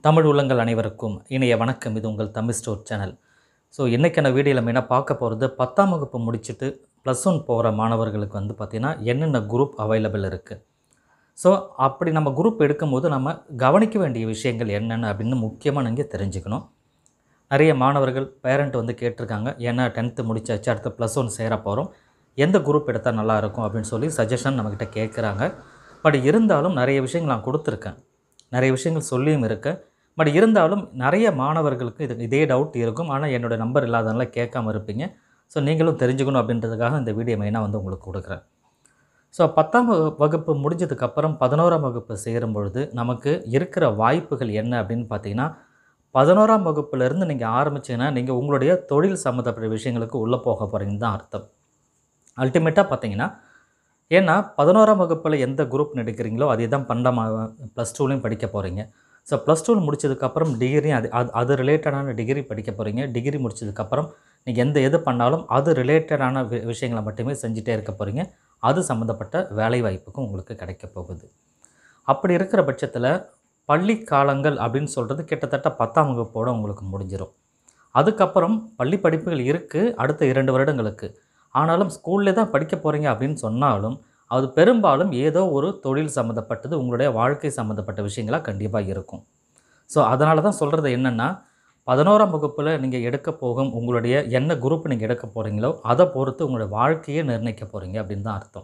தமிழ் உள்ளங்கள் அனைவருக்கும் இனிய வணக்கம் இது உங்கள் தமிழ் ஸ்டோர் சேனல் ஸோ இன்றைக்கான வீடியோவில் மெயினாக பார்க்க போகிறது பத்தாம் வகுப்பு முடிச்சுட்டு ப்ளஸ் ஒன் போகிற மாணவர்களுக்கு வந்து பார்த்திங்கன்னா என்னென்ன குரூப் அவைலபிள் இருக்குது ஸோ அப்படி நம்ம குரூப் எடுக்கும்போது நம்ம கவனிக்க வேண்டிய விஷயங்கள் என்னென்ன அப்படின்னு முக்கியமாக நீங்கள் தெரிஞ்சுக்கணும் நிறைய மாணவர்கள் பேரண்ட் வந்து கேட்டிருக்காங்க ஏன்னா டென்த்து முடிச்சாச்சு அடுத்து ப்ளஸ் ஒன் சேர போகிறோம் எந்த குரூப் எடுத்தால் நல்லா இருக்கும் அப்படின்னு சொல்லி சஜஷன் நம்மக்கிட்ட கேட்குறாங்க பட் இருந்தாலும் நிறைய விஷயங்கள் நான் கொடுத்துருக்கேன் நிறைய விஷயங்கள் சொல்லியும் இருக்கேன் பட் இருந்தாலும் நிறைய மாணவர்களுக்கு இது இதே டவுட் இருக்கும் ஆனால் என்னோடய நம்பர் இல்லாதனால கேட்காம இருப்பீங்க ஸோ நீங்களும் தெரிஞ்சுக்கணும் அப்படின்றதுக்காக இந்த வீடியோ மெயினாக வந்து உங்களுக்கு கொடுக்குறேன் ஸோ பத்தாம் வகு- வகுப்பு முடிஞ்சதுக்கப்புறம் பதினோராம் வகுப்பு சேரும் பொழுது நமக்கு இருக்கிற வாய்ப்புகள் என்ன அப்படின்னு பார்த்தீங்கன்னா பதினோராம் வகுப்புலேருந்து நீங்கள் ஆரம்பிச்சீங்கன்னா நீங்கள் உங்களுடைய தொழில் சம்மந்தப்பட்ட விஷயங்களுக்கு உள்ளே போக போகிறீங்கன்னு தான் அர்த்தம் அல்டிமேட்டாக பார்த்தீங்கன்னா ஏன்னா பதினோராம் வகுப்பில் எந்த குரூப் எடுக்கிறீங்களோ அதே தான் பன்னெண்டாம் ப்ளஸ் டூலையும் படிக்க போகிறீங்க ஸோ ப்ளஸ் டூவில் முடிச்சதுக்கப்புறம் டிகிரி அது அது அது ரிலேட்டடான டிகிரி படிக்க போகிறீங்க டிகிரி முடிச்சதுக்கப்புறம் நீங்கள் எந்த எது பண்ணாலும் அது ரிலேட்டடான வி விஷயங்களை மட்டுமே செஞ்சுட்டே இருக்க போகிறீங்க அது சம்மந்தப்பட்ட வேலை வாய்ப்புக்கும் உங்களுக்கு கிடைக்க போகுது அப்படி இருக்கிற பட்சத்தில் பள்ளி காலங்கள் அப்படின்னு சொல்கிறது கிட்டத்தட்ட பத்தாம் வகுப்போட உங்களுக்கு முடிஞ்சிடும் அதுக்கப்புறம் பள்ளி படிப்புகள் இருக்குது அடுத்த இரண்டு வருடங்களுக்கு ஆனாலும் ஸ்கூல்லே தான் படிக்க போகிறீங்க அப்படின்னு சொன்னாலும் அது பெரும்பாலும் ஏதோ ஒரு தொழில் சம்மந்தப்பட்டது உங்களுடைய வாழ்க்கை சம்மந்தப்பட்ட விஷயங்களாக கண்டிப்பாக இருக்கும் ஸோ அதனால தான் சொல்கிறது என்னென்னா பதினோராம் வகுப்பில் நீங்கள் எடுக்க போகும் உங்களுடைய என்ன குரூப் நீங்கள் எடுக்க போகிறீங்களோ அதை பொறுத்து உங்களுடைய வாழ்க்கையை நிர்ணயிக்க போகிறீங்க அப்படின்னு தான் அர்த்தம்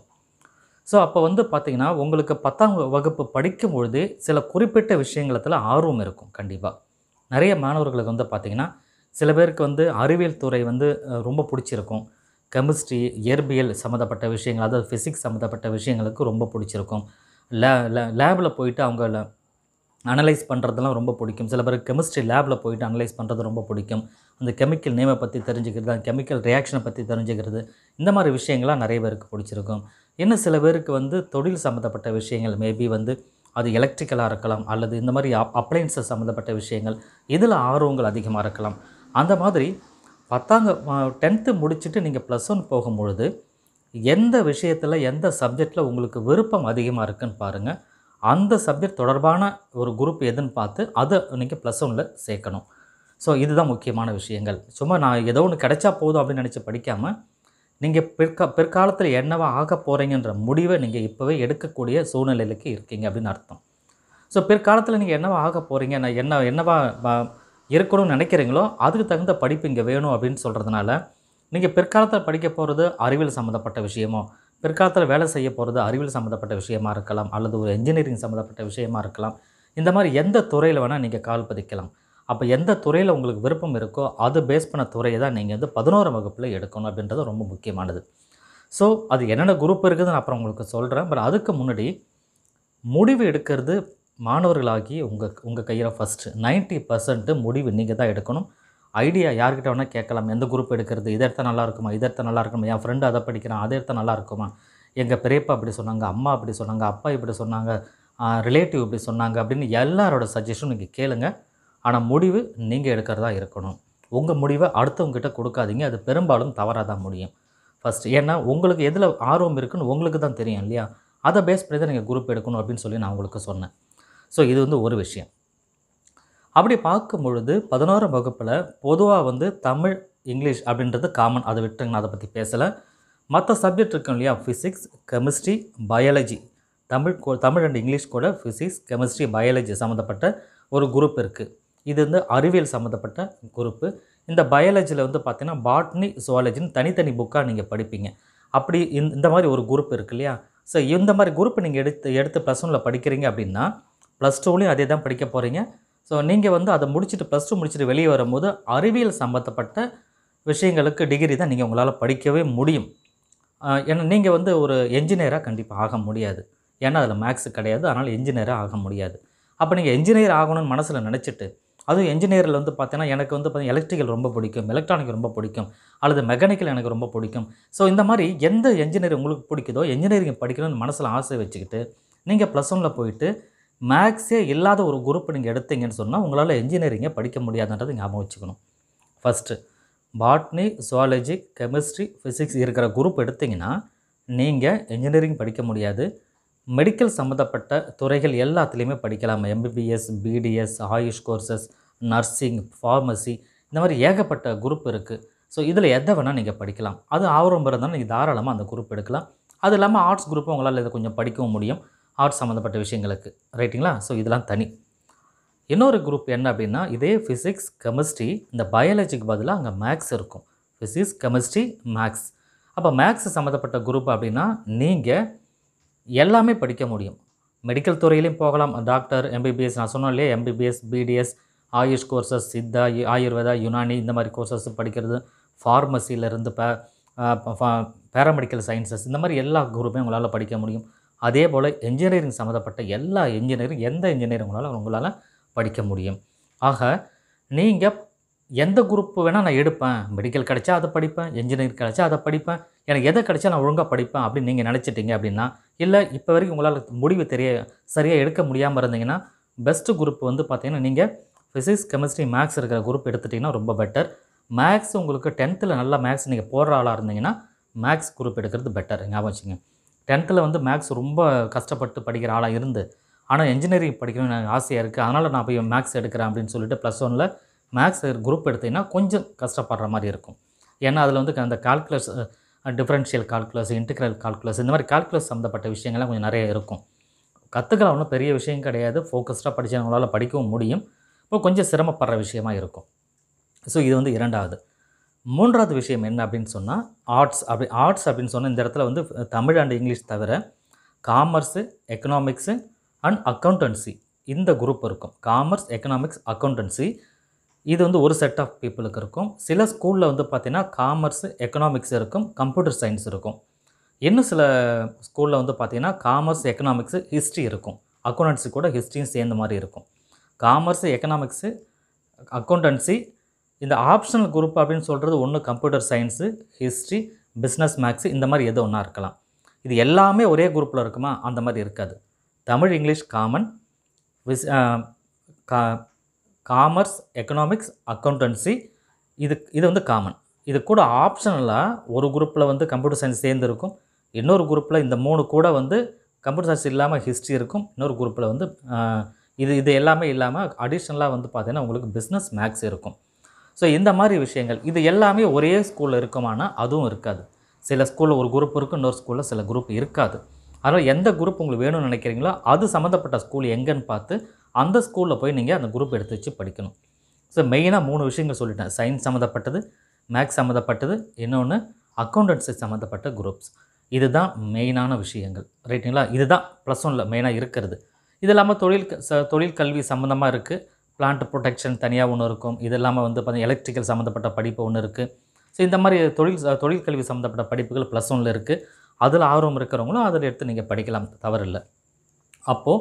ஸோ அப்போ வந்து பார்த்திங்கன்னா உங்களுக்கு பத்தாம் வ- வகுப்பு படிக்கும் பொழுதே சில குறிப்பிட்ட விஷயங்களத்தில் ஆர்வம் இருக்கும் கண்டிப்பாக நிறைய மாணவர்களுக்கு வந்து பார்த்திங்கன்னா சில பேருக்கு வந்து அறிவியல் துறை வந்து அஹ், ரொம்ப பிடிச்சிருக்கும் கெமிஸ்ட்ரி இயற்பியல் சம்மந்தப்பட்ட விஷயங்கள் அதாவது ஃபிசிக்ஸ் சம்மந்தப்பட்ட விஷயங்களுக்கு ரொம்ப பிடிச்சிருக்கும் லே லேபில் போயிட்டு அவங்க அனலைஸ் பண்ணுறதெல்லாம் ரொம்ப பிடிக்கும் சில பேருக்கு கெமிஸ்ட்ரி லேபில் போயிட்டு அனலைஸ் பண்ணுறது ரொம்ப பிடிக்கும் அந்த கெமிக்கல் நேமை பற்றி தெரிஞ்சுக்கிறது அந்த கெமிக்கல் ரியாக்ஷனை பற்றி தெரிஞ்சுக்கிறது இந்த மாதிரி விஷயங்கள்லாம் நிறைய பேருக்கு பிடிச்சிருக்கும் இன்னும் சில பேருக்கு வந்து தொழில் சம்மந்தப்பட்ட விஷயங்கள் மேபி வந்து அது எலக்ட்ரிக்கலாக இருக்கலாம் அல்லது இந்த மாதிரி அப்ளைன்சஸ் சம்மந்தப்பட்ட விஷயங்கள் இதில் ஆர்வங்கள் அதிகமாக இருக்கலாம் அந்த மாதிரி பத்தாங்க டென்த்து முடிச்சுட்டு நீங்கள் ப்ளஸ் ஒன் போகும்பொழுது எந்த விஷயத்தில் எந்த சப்ஜெக்டில் உங்களுக்கு விருப்பம் அதிகமாக இருக்குன்னு பாருங்கள் அந்த சப்ஜெக்ட் தொடர்பான ஒரு குரூப் எதுன்னு பார்த்து அதை நீங்கள் ப்ளஸ் ஒனில் சேர்க்கணும் ஸோ இதுதான் முக்கியமான விஷயங்கள் சும்மா நான் ஏதோ ஒன்று கிடைச்சா போதும் அப்படின்னு நினச்சி படிக்காமல் நீங்கள் பிற்கா பிற்காலத்தில் என்னவா ஆக போகிறீங்கன்ற முடிவை நீங்கள் இப்போவே எடுக்கக்கூடிய சூழ்நிலைக்கு இருக்கீங்க அப்படின்னு அர்த்தம் ஸோ பிற்காலத்தில் நீங்கள் என்னவா ஆக போகிறீங்க நான் என்ன என்னவா வ- இருக்கணும்னு நினைக்கிறீங்களோ அதுக்கு தகுந்த படிப்பு இங்கே வேணும் அப்படின்னு சொல்கிறதுனால நீங்கள் பிற்காலத்தில் படிக்க போகிறது அறிவியல் சம்மந்தப்பட்ட விஷயமோ பிற்காலத்தில் வேலை செய்ய போகிறது அறிவியல் சம்மந்தப்பட்ட விஷயமா இருக்கலாம் அல்லது ஒரு இன்ஜினியரிங் சம்மந்தப்பட்ட விஷயமா இருக்கலாம் இந்த மாதிரி எந்த துறையில் வேணால் நீங்கள் கால் பதிக்கலாம் அப்போ எந்த துறையில் உங்களுக்கு விருப்பம் இருக்கோ அது பேஸ் பண்ண துறையை தான் நீங்கள் வந்து பதினோராம் வகுப்பில் எடுக்கணும் அப்படின்றது ரொம்ப முக்கியமானது ஸோ அது என்னென்ன குரூப் இருக்குதுன்னு நான் அப்புறம் உங்களுக்கு சொல்கிறேன் பட் அதுக்கு முன்னாடி முடிவு எடுக்கிறது மாணவர்களாகி உங்கள் உங்கள் கையில் ஃபஸ்ட்டு 90% பர்சன்ட் முடிவு நீங்கள் தான் எடுக்கணும் ஐடியா யார்கிட்ட வேணால் கேட்கலாம் எந்த குரூப் எடுக்கிறது இதை எடுத்தால் நல்லா இருக்குமா இதை எடுத்தால் நல்லா இருக்குமா என் ஃப்ரெண்டு அதை படிக்கிறான் அதை எடுத்தால் நல்லா இருக்குமா எங்கள் பெரியப்பா இப்படி சொன்னாங்க அம்மா இப்படி சொன்னாங்க அப்பா இப்படி சொன்னாங்க ரிலேட்டிவ் இப்படி சொன்னாங்க அப்படின்னு எல்லாரோட சஜஷனும் நீங்கள் கேளுங்க ஆனால் முடிவு நீங்கள் எடுக்கிறதா இருக்கணும் உங்கள் முடிவை அடுத்தவங்ககிட்ட கொடுக்காதீங்க அது பெரும்பாலும் தவறாக தான் முடியும் ஃபஸ்ட்டு ஏன்னா உங்களுக்கு எதில் ஆர்வம் இருக்குன்னு உங்களுக்கு தான் தெரியும் இல்லையா அதை பேஸ் பண்ணி தான் நீங்கள் குரூப் எடுக்கணும் அப்படின்னு சொல்லி நான் உங்களுக்கு சொன்னேன் ஸோ இது வந்து ஒரு விஷயம் அப்படி பார்க்கும் பொழுது பதினோராம் வகுப்பில் பொதுவாக வந்து தமிழ் இங்கிலீஷ் அப்படின்றது காமன் அதை விட்டுங்க நான் அதை பற்றி பேசலை மற்ற சப்ஜெக்ட் இருக்கும் இல்லையா ஃபிசிக்ஸ் கெமிஸ்ட்ரி பயாலஜி தமிழ் கூ- தமிழ் அண்ட் இங்கிலீஷ் கூட ஃபிசிக்ஸ் கெமிஸ்ட்ரி பயாலஜி சம்மந்தப்பட்ட ஒரு குரூப் இருக்குது இது வந்து அறிவியல் சம்மந்தப்பட்ட குரூப்பு இந்த பயாலஜியில் வந்து பார்த்தீங்கன்னா பாட்னி சுவாலஜின்னு தனித்தனி புக்காக நீங்கள் படிப்பீங்க அப்படி இந்த இந்த மாதிரி ஒரு குரூப் இருக்கு இல்லையா ஸோ இந்த மாதிரி குரூப் நீங்கள் எடுத்து எடுத்து ப்ளஸ் ஒனில் படிக்கிறீங்க அப்படின்னா ப்ளஸ் டூலையும் அதே தான் படிக்க போகிறீங்க ஸோ நீங்கள் வந்து அதை முடிச்சுட்டு ப்ளஸ் டூ முடிச்சுட்டு வெளியே வரும்போது அறிவியல் சம்மந்தப்பட்ட விஷயங்களுக்கு டிகிரி தான் நீங்கள் உங்களால் படிக்கவே முடியும் ஆஹ் ஏன்னா நீங்கள் வந்து ஒரு என்ஜினியராக கண்டிப்பாக ஆக முடியாது ஏன்னா அதில் மேக்ஸ் கிடையாது அதனால் என்ஜினியராக ஆக முடியாது அப்போ நீங்கள் என்ஜினியர் ஆகணும்னு மனசில் நினச்சிட்டு அதுவும் என்ஜினியரில் வந்து பார்த்தீங்கன்னா எனக்கு வந்து பார்த்தீங்கன்னா எலக்ட்ரிக்கல் ரொம்ப பிடிக்கும் எலக்ட்ரானிக் ரொம்ப பிடிக்கும் அல்லது மெக்கானிக்கல் எனக்கு ரொம்ப பிடிக்கும் ஸோ இந்த மாதிரி எந்த என்ஜினியர் உங்களுக்கு பிடிக்குதோ என்ஜினியரிங் படிக்கணும்னு மனசில் ஆசை வச்சுக்கிட்டு நீங்கள் ப்ளஸ் ஒனில் போயிட்டு மேக்ஸே இல்லாத ஒரு குரூப் நீங்கள் எடுத்தீங்கன்னு சொன்னால் உங்களால் என்ஜினியரிங்கை படிக்க முடியாதுன்றது ஞாபகம் வச்சுக்கணும் first botany zoology chemistry physics இருக்கிற குரூப் எடுத்தீங்கன்னா நீங்கள் இன்ஜினியரிங் படிக்க முடியாது மெடிக்கல் சம்மந்தப்பட்ட துறைகள் எல்லாத்துலேயுமே படிக்கலாம் MBBS BDS AYUSH courses nursing pharmacy இந்த மாதிரி ஏகப்பட்ட குரூப் இருக்குது ஸோ இதில் எதை வேணால் நீங்கள் படிக்கலாம் அது ஆர்வம் இருந்தால் நீங்கள் தாராளமாக அந்த குரூப் எடுக்கலாம் அது இல்லாமல் ஆர்ட்ஸ் குரூப்பும் உங்களால் இதை கொஞ்சம் படிக்கவும் முடியும் ஆர்ட்ஸ் சம்மந்தப்பட்ட விஷயங்களுக்கு ரைட்டுங்களா ஸோ இதெல்லாம் தனி இன்னொரு குரூப் என்ன அப்படின்னா இதே ஃபிசிக்ஸ் கெமிஸ்ட்ரி இந்த பயாலஜிக்கு பதிலாக அங்கே மேக்ஸ் இருக்கும் ஃபிசிக்ஸ் கெமிஸ்ட்ரி மேக்ஸ் அப்போ மேக்ஸ் சம்மந்தப்பட்ட குரூப் அப்படின்னா நீங்கள் எல்லாமே படிக்க முடியும் மெடிக்கல் துறையிலையும் போகலாம் டாக்டர் எம்பிபிஎஸ் நான் சொன்னோம் இல்லையா MBBS BDS AYUSH courses Siddha யு- ஆயுர்வேதா யுனானி இந்த மாதிரி கோர்சஸ் படிக்கிறது ஃபார்மசியிலேருந்து பே பேராமெடிக்கல் சயின்சஸ் இந்த மாதிரி எல்லா குரூப்பையும் உங்களால் படிக்க முடியும் அதே போல் இன்ஜினியரிங் சம்மந்தப்பட்ட எல்லா இன்ஜினியரிங் எந்த இன்ஜினியரிங் உங்களால் உங்களால் படிக்க முடியும் ஆக நீங்கள் எந்த குரூப் வேணால் நான் எடுப்பேன் மெடிக்கல் கிடைச்சா அதை படிப்பேன் இன்ஜினியரிங் கிடைச்சா அதை படிப்பேன் எனக்கு எதை கிடைச்சா நான் ஒழுங்காக படிப்பேன் அப்படின்னு நீங்கள் நினச்சிட்டீங்க அப்படின்னா இல்லை இப்போ வரைக்கும் உங்களால் முடிவு தெரிய சரியாக எடுக்க முடியாமல் இருந்தீங்கன்னா பெஸ்ட்டு குரூப் வந்து பார்த்தீங்கன்னா நீங்கள் ஃபிசிக்ஸ் கெமிஸ்ட்ரி மேக்ஸ் இருக்கிற குரூப் எடுத்துட்டிங்கன்னா ரொம்ப பெட்டர் மேக்ஸ் உங்களுக்கு டென்த்தில் நல்லா மேக்ஸ் நீங்கள் போடுற ஆளாக இருந்தீங்கன்னா மேக்ஸ் குரூப் எடுக்கிறது பெட்டர் ஞாபகம் வச்சுங்க டென்த்தில் வந்து மேக்ஸ் ரொம்ப கஷ்டப்பட்டு படிக்கிற ஆளாக இருந்து ஆனால் இன்ஜினியரிங் படிக்கணும்னு எனக்கு ஆசையாக இருக்குது அதனால் நான் போய் மேக்ஸ் எடுக்கிறேன் அப்படின்னு சொல்லிட்டு ப்ளஸ் ஒனில் மேக்ஸ் குரூப் எடுத்தீங்கன்னா கொஞ்சம் கஷ்டப்படுற மாதிரி இருக்கும் ஏன்னா அதில் வந்து அந்த calculus differential calculus integral calculus இந்த மாதிரி கால்குலஸ் சம்மந்தப்பட்ட விஷயங்கள்லாம் கொஞ்சம் நிறைய இருக்கும் கற்றுக்கலாம் ஒன்றும் பெரிய விஷயம் கிடையாது ஃபோக்கஸ்டாக படித்தவங்களால் படிக்கவும் முடியும் இப்போ கொஞ்சம் சிரமப்படுற விஷயமா இருக்கும் ஸோ இது வந்து இரண்டாவது மூன்றாவது விஷயம் என்ன அப்படின்னு சொன்னால் ஆர்ட்ஸ் அப்படி ஆர்ட்ஸ் அப்படின்னு சொன்னால் இந்த இடத்துல வந்து தமிழ் அண்ட் இங்கிலீஷ் தவிர காமர்ஸு எக்கனாமிக்ஸு அண்ட் அக்கௌண்டன்சி இந்த குரூப் இருக்கும் காமர்ஸ் எக்கனாமிக்ஸ் அக்கௌண்டன்சி இது வந்து ஒரு செட் ஆஃப் பீப்புளுக்கு இருக்கும் சில ஸ்கூலில் வந்து பார்த்திங்கன்னா காமர்ஸ் எக்கனாமிக்ஸ் இருக்கும் கம்ப்யூட்டர் சயின்ஸ் இருக்கும் இன்னும் சில ஸ்கூலில் வந்து பார்த்திங்கன்னா காமர்ஸ் எக்கனாமிக்ஸு ஹிஸ்ட்ரி இருக்கும் அக்கௌண்டன்சி கூட ஹிஸ்ட்ரியும் சேர்ந்த மாதிரி இருக்கும் காமர்ஸ் எக்கனாமிக்ஸு அக்கௌண்டன்சி இந்த ஆப்ஷனல் குரூப் அப்படின்னு சொல்கிறது ஒன்று computer science history business maths இந்த மாதிரி எது ஒன்றா இருக்கலாம் இது எல்லாமே ஒரே குரூப்பில் இருக்குமா அந்த மாதிரி இருக்காது தமிழ் இங்கிலீஷ் காமன் விஸ் கா காமர்ஸ் எக்கனாமிக்ஸ் அக்கௌண்டன்சி இது இது வந்து காமன் இது கூட ஆப்ஷனலாக ஒரு குரூப்பில் வந்து கம்ப்யூட்டர் சயின்ஸ் சேர்ந்து இருக்கும் இன்னொரு குரூப்பில் இந்த மூணு கூட வந்து கம்ப்யூட்டர் சயின்ஸ் இல்லாமல் ஹிஸ்ட்ரி இருக்கும் இன்னொரு குரூப்பில் வந்து ஆஹ், இது இது எல்லாமே இல்லாமல் அடிஷ்னலாக வந்து பார்த்தீங்கன்னா உங்களுக்கு பிஸ்னஸ் மேக்ஸ் இருக்கும் ஸோ இந்த மாதிரி விஷயங்கள் இது எல்லாமே ஒரே ஸ்கூலில் இருக்குமானா அதுவும் இருக்காது சில ஸ்கூலில் ஒரு குரூப் இருக்கும் இன்னொரு ஸ்கூலில் சில குரூப் இருக்காது அதனால் எந்த குரூப் உங்களுக்கு வேணும்னு நினைக்கிறீங்களோ அது சம்மந்தப்பட்ட ஸ்கூல் எங்கன்னு பார்த்து அந்த ஸ்கூலில் போய் நீங்கள் அந்த குரூப் எடுத்து வச்சு படிக்கணும் ஸோ மெயினாக மூணு விஷயங்கள் சொல்லிட்டேன் சயின்ஸ் சம்மந்தப்பட்டது மேக்ஸ் சம்மந்தப்பட்டது இன்னொன்று அக்கௌண்டன்சி சம்மந்தப்பட்ட குரூப்ஸ் இதுதான் மெயினான விஷயங்கள் ரைட்டுங்களா இதுதான் ப்ளஸ் ஒனில் மெயினாக இருக்கிறது இது இல்லாமல் தொழில் க- ச- தொழில் கல்வி சம்மந்தமாக இருக்குது பிளான்ட் ப்ரொடெக்ஷன் தனியாக ஒன்று இருக்கும் இது இல்லாமல் வந்து பார்த்தீங்கன்னா எலக்ட்ரிக்கல் சம்மந்தப்பட்ட படிப்பு ஒன்று இருக்குது ஸோ இந்த மாதிரி தொழில் ச- தொழில் கல்வி சம்மந்தப்பட்ட படிப்புகள் ப்ளஸ் ஒனில் இருக்குது அதில் ஆர்வம் இருக்கிறவங்களும் அதில் எடுத்து நீங்கள் படிக்கலாம் தவறில்லை அப்போது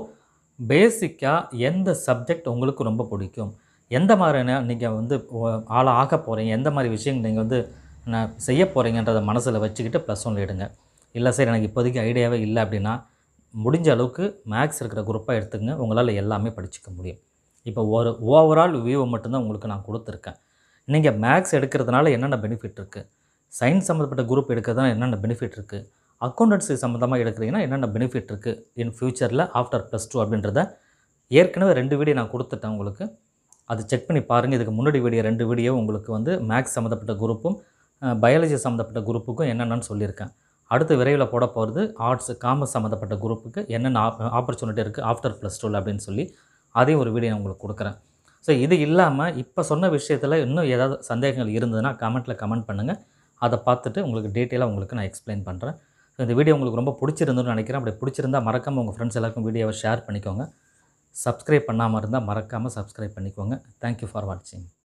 பேசிக்காக எந்த சப்ஜெக்ட் உங்களுக்கு ரொம்ப பிடிக்கும் எந்த மாதிரியான நீங்கள் வந்து ஒ- ஆளா ஆக போகிறீங்க எந்த மாதிரி விஷயங்கள் நீங்கள் வந்து நான் செய்ய போகிறீங்கன்றதை மனசில் வச்சுக்கிட்டு ப்ளஸ் ஒன்ல எடுங்க இல்லை சார் எனக்கு இப்போதைக்கு ஐடியாவே இல்லை அப்படின்னா முடிஞ்ச அளவுக்கு மேக்ஸ் இருக்கிற குரூப்பாக எடுத்துக்கங்க உங்களால் எல்லாமே படிச்சுக்க முடியும் இப்போ ஒரு ஓவரால் வியூவை மட்டும்தான் உங்களுக்கு நான் கொடுத்துருக்கேன் நீங்கள் மேக்ஸ் எடுக்கிறதுனால என்னென்ன பெனிஃபிட் இருக்குது சயின்ஸ் சம்மந்தப்பட்ட குரூப் எடுக்கிறதுனால என்னென்ன பெனிஃபிட் இருக்குது அக்கௌண்டன்சி சம்மந்தமாக எடுக்கிறீங்கன்னா என்னென்ன பெனிஃபிட் இருக்குது இன் ஃப்யூச்சரில் ஆஃப்டர் ப்ளஸ் டூ அப்படின்றத ஏற்கனவே ரெண்டு வீடியோ நான் கொடுத்துட்டேன் உங்களுக்கு அது செக் பண்ணி பாருங்கள் இதுக்கு முன்னாடி வீடியோ ரெண்டு வீடியோ உங்களுக்கு வந்து மேக்ஸ் சம்மந்தப்பட்ட குரூப்பும் பயாலஜி சம்மந்தப்பட்ட குரூப்புக்கும் என்னென்னு சொல்லியிருக்கேன் அடுத்து விரைவில் போட போகிறது ஆர்ட்ஸ் காமர்ஸ் சம்மந்தப்பட்ட குரூப்புக்கு என்னென்ன ஆப்பர்ச்சுனிட்டி இருக்குது ஆஃப்டர் ப்ளஸ் டூவில் அப்படின்னு சொல்லி அதையும் ஒரு வீடியோ நான் உங்களுக்கு கொடுக்குறேன் ஸோ இது இல்லாமல் இப்போ சொன்ன விஷயத்தில் இன்னும் ஏதாவது சந்தேகங்கள் இருந்ததுன்னா கமெண்ட்டில் கமெண்ட் பண்ணுங்கள் அதை பார்த்துட்டு உங்களுக்கு டீட்டெயிலாக உங்களுக்கு நான் எக்ஸ்பிளைன் பண்ணுறேன் ஸோ இந்த வீடியோ உங்களுக்கு ரொம்ப பிடிச்சிருந்துன்னு நினைக்கிறேன் அப்படி பிடிச்சிருந்தா மறக்காமல் உங்கள் ஃப்ரெண்ட்ஸ் எல்லாருக்கும் வீடியோவை ஷேர் பண்ணிக்கோங்க சப்ஸ்கிரைப் பண்ணாமல் இருந்தால் மறக்காமல் சப்ஸ்கிரைப் பண்ணிக்கோங்க தேங்க்யூ ஃபார் வாட்சிங்